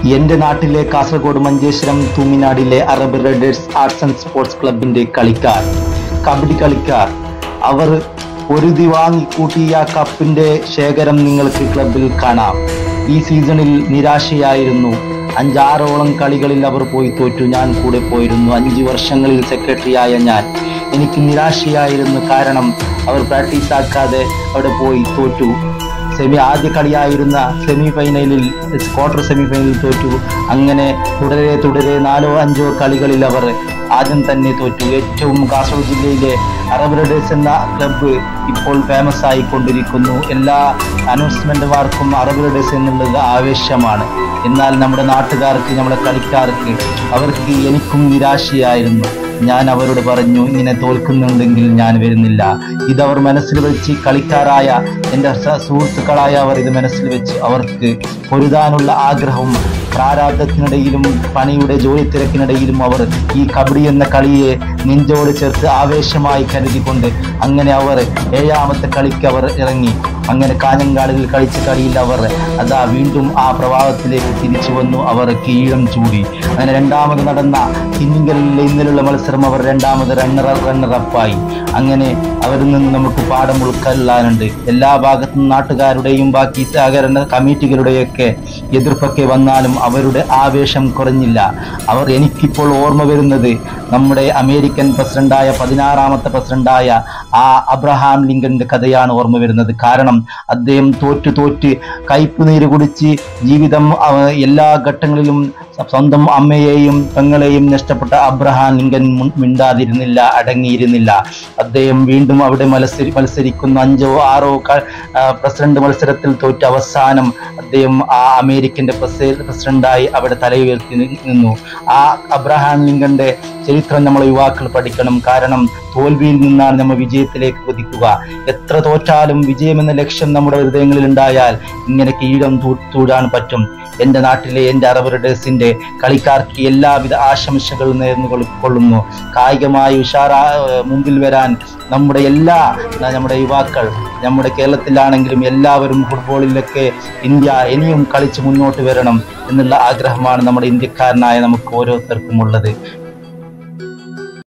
എന്റെ നാട്ടിലെ കാസർഗോഡ് മഞ്ചേശ്വരം തൂമിനാടിലെ Arab riders arts and sports ക്ലബിന്റെ കളിക്കാർ കബഡി കളിക്കാർ അവർ പൊരുതി വാങ്ങിക്കൂട്ടിയ കപ്പിന്റെ ശേഖരം നിങ്ങൾക്ക് ക്ലബിൽ കാണാം ഈ സീസണിൽ നിരാശയായിരുന്നു അഞ്ചാറോളം കളികളിൽ അവർ പോയി തോറ്റു ഞാൻ കൂടെ പോയിരുന്നു അഞ്ച് വർഷങ്ങളിൽ സെക്രട്ടറിയായ ഞാൻ എനിക്ക് നിരാശയായിരുന്നു കാരണം അവർ പ്രാക്ടീസ് ആക്കാതെ അവിടെ പോയി തോറ്റു സെമി ആദ്യ കളിയായിരുന്ന സെമി ഫൈനലിൽ ക്വാർട്ടർ സെമി ഫൈനലിൽ തോറ്റു അങ്ങനെ തുടരെ തുടരെ നാലോ അഞ്ചോ കളികളിൽ അവർ ആദ്യം തന്നെ തോറ്റു ഏറ്റവും കാസർഗോഡ് ജില്ലയിലെ അറബ് റൈഡേഴ്സ് എന്ന ക്ലബ്ബ് ഇപ്പോൾ ഫേമസ് ആയിക്കൊണ്ടിരിക്കുന്നു എല്ലാ അനൗൺസ്മെന്റുമാർക്കും അറബ് റൈഡേഴ്സ് എന്നുള്ളത് ആവേശമാണ് എന്നാൽ നമ്മുടെ നാട്ടുകാർക്ക് നമ്മുടെ കളിക്കാർക്ക് അവർക്ക് എനിക്കും നിരാശയായിരുന്നു ഞാൻ അവരോട് പറഞ്ഞു ഇങ്ങനെ തോൽക്കുന്നുണ്ടെങ്കിൽ ഞാൻ വരുന്നില്ല ഇതവർ മനസ്സിൽ വെച്ച് കളിക്കാരായ എൻ്റെ സ- സുഹൃത്തുക്കളായ അവർ ഇത് മനസ്സിൽ വെച്ച് അവർക്ക് പൊരുതാനുള്ള ആഗ്രഹവും പ്രാരാബ്ദത്തിനിടയിലും പണിയുടെ ജോലി തിരക്കിനിടയിലും അവർ ഈ കബഡി എന്ന കളിയെ നെഞ്ചോട് ചേർത്ത് ആവേശമായി കരുതിക്കൊണ്ട് അങ്ങനെ അവർ ഏഴാമത്തെ കളിക്ക് അവർ ഇറങ്ങി അങ്ങനെ കാഞ്ഞങ്കാടുകളിൽ കളിച്ച കളിയിൽ അവർ അതാ വീണ്ടും ആ പ്രഭാവത്തിലേക്ക് തിരിച്ചു വന്നു അവർ കീഴം ചൂടി അങ്ങനെ രണ്ടാമത് നടന്ന കിന്നിങ്കലിലെ ഇന്നലുള്ള മത്സരം അവർ രണ്ടാമത് റണ്ണർ റണ്ണറപ്പായി അങ്ങനെ അവരിൽ നിന്ന് നമുക്ക് പാഠം ഉൾക്കൊള്ളാനുണ്ട് എല്ലാ ഭാഗത്തും നാട്ടുകാരുടെയും ബാക്കി സഹകരണ കമ്മിറ്റികളുടെയൊക്കെ എതിർപ്പൊക്കെ വന്നാലും അവരുടെ ആവേശം കുറഞ്ഞില്ല അവർ എനിക്കിപ്പോൾ ഓർമ്മ വരുന്നത് നമ്മുടെ അമേരിക്കൻ പ്രസിഡന്റായ പതിനാറാമത്തെ പ്രസിഡന്റായ ആ അബ്രഹാം ലിങ്കന്റെ കഥയാണ് ഓർമ്മ വരുന്നത് കാരണം അദ്ദേഹം തോറ്റ് തോറ്റ് കയ്പ് നീര് കുടിച്ച് ജീവിതം അവ- എല്ലാ ഘട്ടങ്ങളിലും സ്വന്തം അമ്മയെയും പെങ്ങളെയും നഷ്ടപ്പെട്ട അബ്രഹാം ലിങ്കൻ മുൻ- മിണ്ടാതിരുന്നില്ല അടങ്ങിയിരുന്നില്ല അദ്ദേഹം വീണ്ടും അവിടെ മത്സരി മത്സരിക്കുന്ന അഞ്ചോ ആറോ ക- ആ, പ്രസിഡന്റ് മത്സരത്തിൽ തോറ്റ് അവസാനം അദ്ദേഹം ആ അമേരിക്കന്റെ പ്രസി- പ്രസിഡന്റായി അവിടെ തലയുയർത്തി നി- നിന്നു ആ അബ്രഹാം ലിങ്കന്റെ ചരിത്രം നമ്മളെ യുവാക്കൾ പഠിക്കണം കാരണം തോൽവിയിൽ നിന്നാണ് നമ്മൾ വിജയത്തിലേക്ക് കുതിക്കുക എത്ര തോറ്റാലും വിജയം എന്ന ലക്ഷ്യം നമ്മുടെ ഹൃദയങ്ങളിൽ ഉണ്ടായാൽ ഇങ്ങനെ കീഴം തൂ- തൂടാൻ പറ്റും എൻ്റെ നാട്ടിലെ എൻ്റെ അറബ് റൈഡേഴ്സിന്റെ കളിക്കാർക്ക് എല്ലാവിധ ആശംസകളും നേർന്നു കൊൾ- കൊള്ളുന്നു കായികമായി ഉഷാറാ മുമ്പിൽ വരാൻ നമ്മുടെ എല്ലാ നമ്മുടെ യുവാക്കൾ നമ്മുടെ കേരളത്തിലാണെങ്കിലും എല്ലാവരും ഫുട്ബോളിലൊക്കെ ഇന്ത്യ ഇനിയും കളിച്ച് മുന്നോട്ട് വരണം എന്നുള്ള ആഗ്രഹമാണ് നമ്മുടെ ഇന്ത്യക്കാരനായ നമുക്ക് ഓരോരുത്തർക്കും ഉള്ളത്